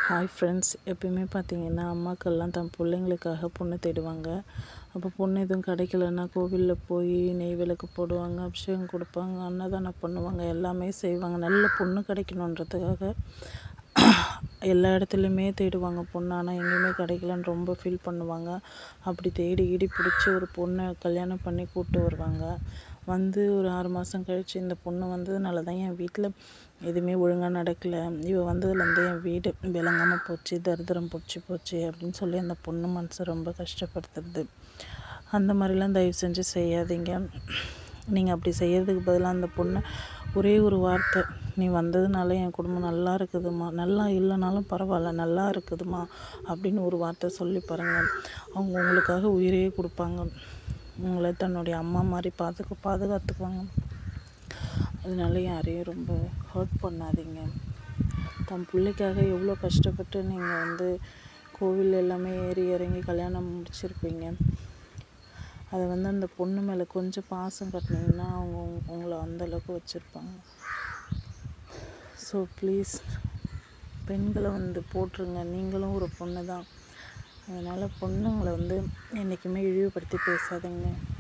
hi friends எப்பயுமே பார்த்தீங்கன்னா அம்மாக்கள்லாம் தன் பிள்ளைங்களுக்காக பொண்ணு தேடுவாங்க அப்போ பொண்ணு எதுவும் கிடைக்கலன்னா கோவிலில் போய் நெய் விளக்கு போடுவாங்க அபிஷேகம் கொடுப்பாங்க அன்னதானம் பண்ணுவாங்க எல்லாமே செய்வாங்க நல்ல பொண்ணு கிடைக்கணுன்றதுக்காக எல்லா இடத்துலையுமே தேடுவாங்க பொண்ணு ஆனால் எங்கேயுமே கிடைக்கலன்னு ரொம்ப ஃபீல் பண்ணுவாங்க அப்படி தேடி ஈடி பிடிச்சி ஒரு பொண்ணை கல்யாணம் பண்ணி கூப்பிட்டு வருவாங்க வந்து ஒரு ஆறு மாதம் கழித்து இந்த பொண்ணு வந்ததுனால தான் என் வீட்டில் எதுவுமே ஒழுங்காக நடக்கலை இவ வந்ததுலேருந்து என் வீடு விளங்காமல் போச்சு தரித்திரம் பிடிச்சி போச்சு அப்படின்னு சொல்லி அந்த பொண்ணு மனசை ரொம்ப கஷ்டப்படுத்துறது அந்த மாதிரிலாம் தயவு செஞ்சு செய்யாதீங்க நீங்கள் அப்படி செய்யறதுக்கு பதிலாக அந்த பொண்ணை ஒரே ஒரு வார்த்தை நீ வந்ததுனால என் குடும்பம் நல்லா இருக்குதுமா நல்லா இல்லைனாலும் பரவாயில்ல நல்லா இருக்குதுமா அப்படின்னு ஒரு வார்த்தை சொல்லி பாருங்கள் அவங்க உங்களுக்காக உயிரையே கொடுப்பாங்க உங்களை தன்னுடைய அம்மா மாதிரி பாதுகா பாதுகாத்துக்குவாங்க அதனால யாரையும் ரொம்ப ஹர்ட் பண்ணாதீங்க தன் பிள்ளைக்காக எவ்வளோ கஷ்டப்பட்டு நீங்கள் வந்து கோவில் எல்லாமே ஏறி இறங்கி கல்யாணம் முடிச்சிருப்பீங்க அதை வந்து அந்த பொண்ணு மேலே கொஞ்சம் பாசம் கட்டினீங்கன்னா அவங்க உங்க- உங்களை அந்த அளவுக்கு வச்சுருப்பாங்க ஸோ ப்ளீஸ் பெண்களை வந்து போட்டுருங்க நீங்களும் ஒரு பொண்ணு தான் அதனால் பொண்ணுங்களை வந்து என்றைக்குமே இழிவுபடுத்தி பேசாதீங்க